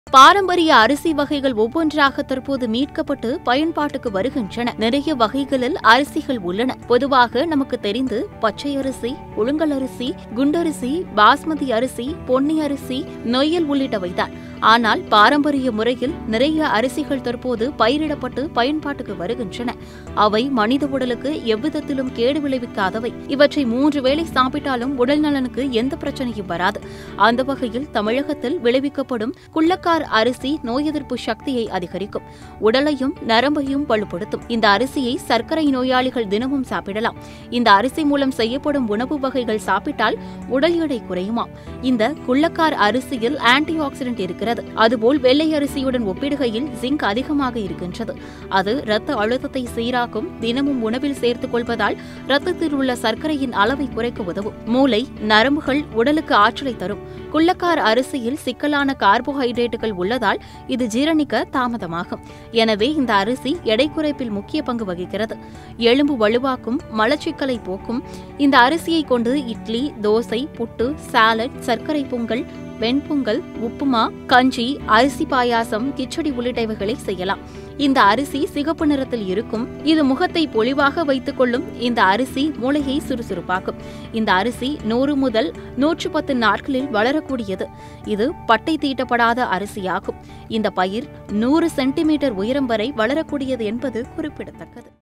பாரம்பரிய அரிசி வகைகள் ஒவ்வொன்றாக தற்போது மீட்கப்பட்டு பயன்பாட்டுக்கு வருகின்றன நிறைய வகைகளில் அரிசிகள் உள்ளன பொதுவாக நமக்கு தெரிந்து பச்சை அரிசி புழுங்கல் அரிசி குண்டரிசி பாஸ்மதி அரிசி பொன்னி அரிசி நொய்யல் உள்ளிட்டவைதான் ஆனால் பாரம்பரிய முறையில் நிறைய அரிசிகள் தற்போது பயிரிடப்பட்டு பயன்பாட்டுக்கு வருகின்றன அவை மனித உடலுக்கு எவ்விதத்திலும் கேடு விளைவிக்காதவை இவற்றை மூன்று வேளை சாப்பிட்டாலும் உடல் நலனுக்கு எந்த பிரச்சனையும் வராது அந்த வகையில் தமிழகத்தில் விளைவிக்கப்படும் குள்ளக்கார் அரிசி நோய் எதிர்ப்பு சக்தியை அதிகரிக்கும் உடலையும் நரம்பையும் வலுப்படுத்தும் இந்த அரிசியை சர்க்கரை நோயாளிகள் தினமும் சாப்பிடலாம் இந்த அரிசி மூலம் செய்யப்படும் உணவு வகைகள் சாப்பிட்டால் உடல் எடை குறையுமாம் இந்த குள்ளக்கார் அரிசியில் ஆன்டி ஆக்சிடென்ட் இருக்கிறது அதுபோல் வெள்ளை அரிசியுடன் ஒப்பிடுகையில் ஜிங்க் அதிகமாக இருக்கின்றது அது இரத்த அழுத்தத்தை சீராக்கும் தினமும் உணவில் சேர்த்துக் கொள்வதால் இரத்தத்தில் உள்ள சர்க்கரையின் அளவை குறைக்க உதவும் மூளை நரம்புகள் உடலுக்கு ஆற்றலை தரும் குள்ளக்கார் அரிசியில் சிக்கலான கார்போஹைட்ரேட்டுகள் உள்ளதால் இது ஜீரணிக்க தாமதமாகும் எனவே இந்த அரிசி எடை குறைப்பில் முக்கிய பங்கு வகிக்கிறது எலும்பு வலுவாக்கும் மலச்சிக்கலை போக்கும் இந்த அரிசியை கொண்டு இட்லி தோசை புட்டு சாலட் சர்க்கரை பொங்கல் வெண்பொங்கல் உப்புமா கஞ்சி அரிசி பாயாசம் கிச்சடி உள்ளிட்டவைகளை செய்யலாம் இந்த அரிசி சிகப்பு நிறத்தில் இருக்கும் இது முகத்தை பொலிவாக வைத்துக் கொள்ளும் இந்த அரிசி மூளையை சுறுசுறுப்பாக்கும் இந்த அரிசி நூறு முதல் நூற்று பத்து நாட்களில் வளரக்கூடியது இது பட்டை தீட்டப்படாத அரிசியாகும் இந்த பயிர் நூறு சென்டிமீட்டர் உயரம் வரை வளரக்கூடியது என்பது குறிப்பிடத்தக்கது